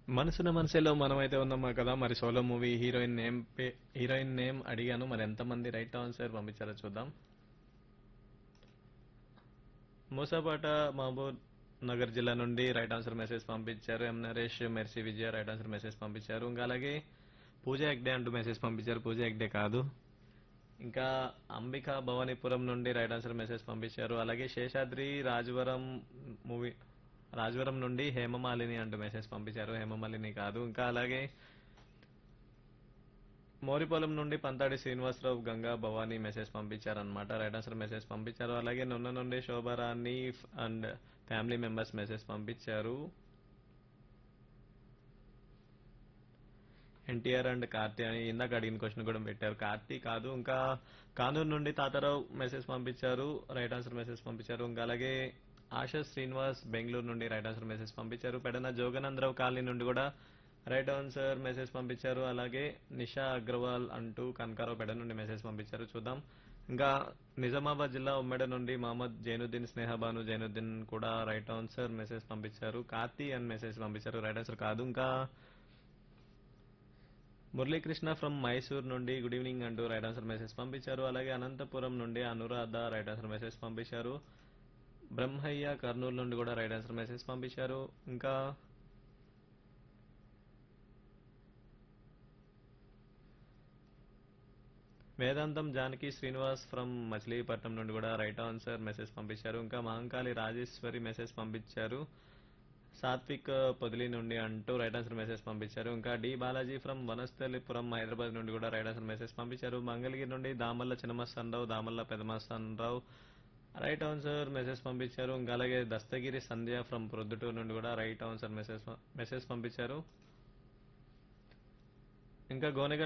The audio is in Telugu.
మనసున మనసులో మనమైతే ఉన్నామా కదా మరి సోలో మూవీ హీరోయిన్ నేమ్ పే- హీరోయిన్ నేమ్ అడిగాను మరి ఎంతమంది రైట్ ఆన్సర్ పంపించారో చూద్దాం మూసాపాట మహబూబ్ నగర్ జిల్లా నుండి రైట్ ఆన్సర్ మెసేజ్ పంపించారు M Naresh Mercy Vijaya right answer message పంపించారు ఇంకా అలాగే పూజ ఎగ్డే అంటూ మెసేజ్ పంపించారు పూజ ఎగ్డే కాదు ఇంకా అంబిక భవానీపురం నుండి రైట్ ఆన్సర్ మెసేజ్ పంపించారు అలాగే శేషాద్రి రాజవరం మూవీ రాజవరం నుండి హేమమాలిని అంటూ మెసేజ్ పంపించారు హేమమాలిని కాదు ఇంకా అలాగే మోరిపోలం నుండి పంతాడి శ్రీనివాసరావు గంగా భవానీ మెసేజ్ పంపించారు అనమాట రైట్ ఆన్సర్ మెసేజ్ పంపించారు అలాగే నున్న నుండి Shobharani and family members message పంపించారు ఎన్టీఆర్ అండ్ కార్తీ అని ఇందాక అడిగిన క్వశ్చన్ కూడా పెట్టారు కార్తీ కాదు ఇంకా కానూరు నుండి తాతారావు మెసేజ్ పంపించారు రైట్ ఆన్సర్ మెసేజ్ పంపించారు ఇంకా అలాగే ఆశా శ్రీనివాస్ బెంగళూరు నుండి రైట్ ఆన్సర్ మెసేజ్ పంపించారు పెడన జోగనందరావు కాలనీ నుండి కూడా రైట్ ఆన్సర్ మెసేజ్ పంపించారు అలాగే నిషా అగ్రవాల్ అంటూ కనకారావు పెడ నుండి మెసేజ్ పంపించారు చూద్దాం ఇంకా నిజామాబాద్ జిల్లా ఉమ్మడి నుండి మహమ్మద్ జైనుద్దీన్ స్నేహబాను జైనుద్దీన్ కూడా రైట్ ఆన్సర్ మెసేజ్ పంపించారు కార్తీ అని మెసేజ్ పంపించారు రైట్ ఆన్సర్ కాదు ఇంకా మురళీకృష్ణ ఫ్రమ్ మైసూర్ నుండి గుడ్ ఈవినింగ్ అంటూ రైట్ ఆన్సర్ మెసేజ్ పంపించారు అలాగే అనంతపురం నుండి అనురాధ రైట్ ఆన్సర్ మెసేజ్ పంపించారు బ్రహ్మయ్య కర్నూలు నుండి కూడా రైట్ ఆన్సర్ మెసేజ్ పంపించారు ఇంకా వేదాంతం జానకి శ్రీనివాస్ ఫ్రమ్ మచిలీపట్నం నుండి కూడా రైట్ ఆన్సర్ మెసేజ్ పంపించారు ఇంకా మహంకాళి రాజేశ్వరి మెసేజ్ పంపించారు సాత్విక్ పొదిలి నుండి అంటూ రైట్ ఆన్సర్ మెసేజ్ పంపించారు ఇంకా డి బాలాజీ ఫ్రమ్ వనస్థలిపురం హైదరాబాద్ నుండి కూడా రైట్ ఆన్సర్ మెసేజ్ పంపించారు మంగళగిరి నుండి Damalla Chinnamastanarao Damalla Pedamastanarao right answer message పంపించారు ఇంకా అలాగే దస్తగిరి సంధ్య ఫ్రమ్ ప్రొద్దుటూరు నుండి కూడా రైట్ ఆన్సర్ మెసేజ్ మెసేజ్ పంపించారు ఇంకా గోనెగ